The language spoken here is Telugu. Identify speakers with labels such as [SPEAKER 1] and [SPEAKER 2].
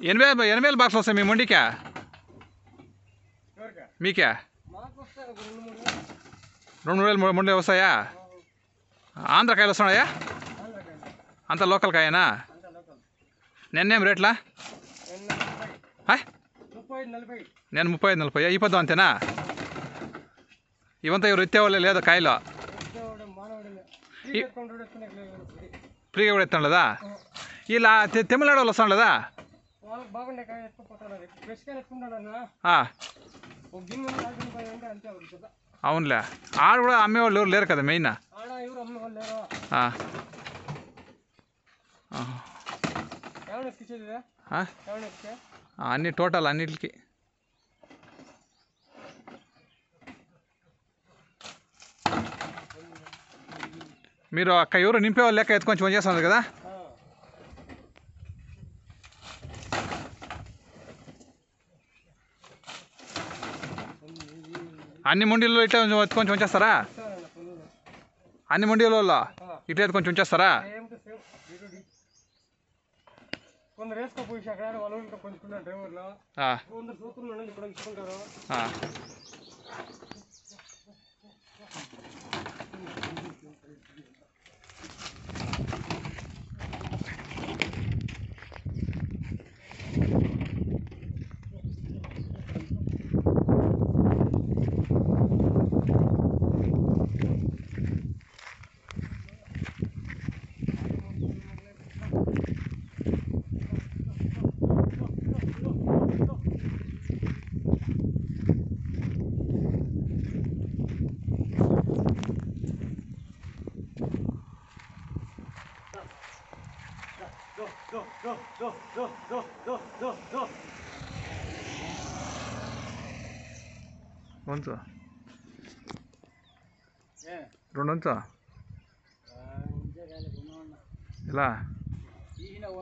[SPEAKER 1] ఎన్ని వేలు ఎన్ని వేలు బాక్సులు వస్తాయి మీ మొండికా
[SPEAKER 2] ఎవరికా
[SPEAKER 1] మీకే
[SPEAKER 2] మాకు వస్తాయి ఒక రెండు మూడు
[SPEAKER 1] రెండు మూడు వేలు మూడు మూడు వేలు వస్తాయా ఆంధ్రకాయలు వస్తున్నాయా
[SPEAKER 2] ఆంధ్రకాయ
[SPEAKER 1] అంత లోకల్ కాయనా
[SPEAKER 2] అంత లోకల్
[SPEAKER 1] నిన్నేం రేట్లా
[SPEAKER 2] రెండు ముప్పై
[SPEAKER 1] హాయ్
[SPEAKER 2] ముప్పై ఐదు నలభై
[SPEAKER 1] నేను ముప్పై ఐదు నలభై ఈ పొద్దు అంతేనా ఇవంతా ఎవరు ఎత్తేవాళ్ళే లేదా కాయలు
[SPEAKER 2] వచ్చేవాడు మానవుడే ఫ్రీ పెట్టుకుంటాడు ఎత్తుకునే లేదు ఫ్రీ
[SPEAKER 1] ఫ్రీగా కూడా ఎత్తాం ఇలా తె- తమిళనాడు వాళ్ళు వస్తాం లేదా
[SPEAKER 2] వాళ్ళకి బాగుండే కాయ ఎత్తుకుపోతాడు అది ఫ్రెష్ కాయ ఎత్తుకుంటాడు అన్న
[SPEAKER 1] ఆ,
[SPEAKER 2] ఒక గిన్నె ఉంది, ఆ గిన్నె పై అంటే అంతే అవుతుంది కదా
[SPEAKER 1] అవునులే ఆడ కూడా అమ్మేవాళ్ళు ఎవరు లేరు కదా మెయిన్
[SPEAKER 2] ఆడ ఎవరు అమ్మే వాళ్ళు లేరు
[SPEAKER 1] ఆ.
[SPEAKER 2] ఏమైనా ఎత్తిచ్చేది ఇదే?
[SPEAKER 1] ఆ?
[SPEAKER 2] ఏమైనా ఎత్తితే
[SPEAKER 1] అన్ని టోటల్ అన్నిటికి మీరు అక్క ఎవరు నింపేవాళ్ళు లెక్క ఎత్తుకొని కొంచెం చేస్తున్నారు కదా
[SPEAKER 2] ఆ.
[SPEAKER 1] అన్ని మండీల్లో ఇట్లా ఎత్తుకొని ఉంచేస్తారా
[SPEAKER 2] ఇస్తారన్న పుల్లలు.
[SPEAKER 1] అన్ని మండీలలో
[SPEAKER 2] ఆ.
[SPEAKER 1] ఇట్లా ఎత్తుకొని ఉంచేస్తారా
[SPEAKER 2] same to same D to D. కొందరు వేసుకోపోయి అక్కడ వాళ్ళ ఊళ్ళో కొంచుకున్నారు డ్రైవర్లు
[SPEAKER 1] ఆ,
[SPEAKER 2] కొందరు చూస్తున్నారు ఇక్కడ ఇచ్చుకుంటారు
[SPEAKER 1] ఆ. ఉంచు
[SPEAKER 2] ఏ
[SPEAKER 1] రెండు ఉంచు
[SPEAKER 2] ఇంతే కాదు, గుమ్మం అన్న.
[SPEAKER 1] ఇలా
[SPEAKER 2] ఈయన